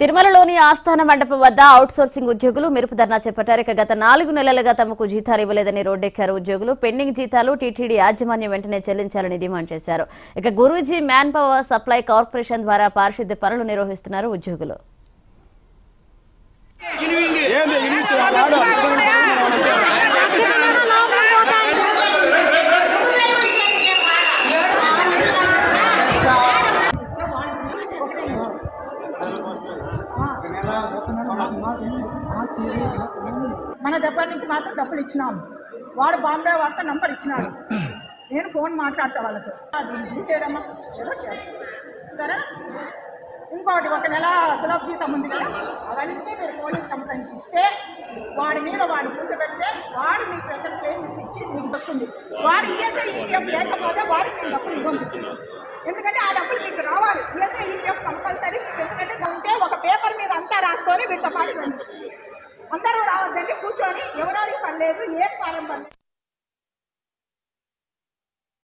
తిరుమలలోని ఆస్థాన మండపం వద్ద అవుట్ సోర్సింగ్ ఉద్యోగులు మెరుపు ధర్నా చేపట్టారు ఇక గత నాలుగు నెలలుగా తమకు జీతాలు ఇవ్వలేదని రోడ్డెక్కారు ఉద్యోగులు పెండింగ్ జీతాలు టీటీడీ యాజమాన్యం వెంటనే చెల్లించాలని డిమాండ్ చేశారు ఇక Guruji man power supply corporation ద్వారా పారిశుద్ధ్య పనులు నిర్వహిస్తున్నారు ఉద్యోగులు ఏంది ఇనిచి వాడు మన దగ్గర నుంచి మాత్రం డబ్బులు ఇచ్చినాము వాడు బాంబే వాడితో నంబర్ ఇచ్చినాడు నేను ఫోన్ మాట్లాడతా వాళ్ళతో అది తీసేయడమ్మా ఏదో చేస్తాం సరే ఇంకోటి ఒక నెల సులభ జీతం ఉంది కదా అవన్నీ మీరు పోలీస్ కంప్లైంట్ ఇస్తే వాడి మీద వాడు కూర్చోబెడితే వాడు మీకు ఎక్కడ క్లెయిమ్ ఇచ్చి మీకు వస్తుంది వాడు ఈఎస్ఐ ఈపీఎఫ్ లేకపోతే వాడికి మీ డబ్బులు ఇవ్వండి ఎందుకంటే ఆ డబ్బులు మీకు రావాలి ఈఎస్ఐ ఈపీఎఫ్ కంపల్సరీ మీకు ఎందుకంటే ఉంటే ఒక పేపర్ మీద అంతా రాసుకొని వీటితో పాటు రండి అందరూ రావద్దండి కూర్చొని ఎవరెవరికి పని లేదు ఏ కాలం పని లేదు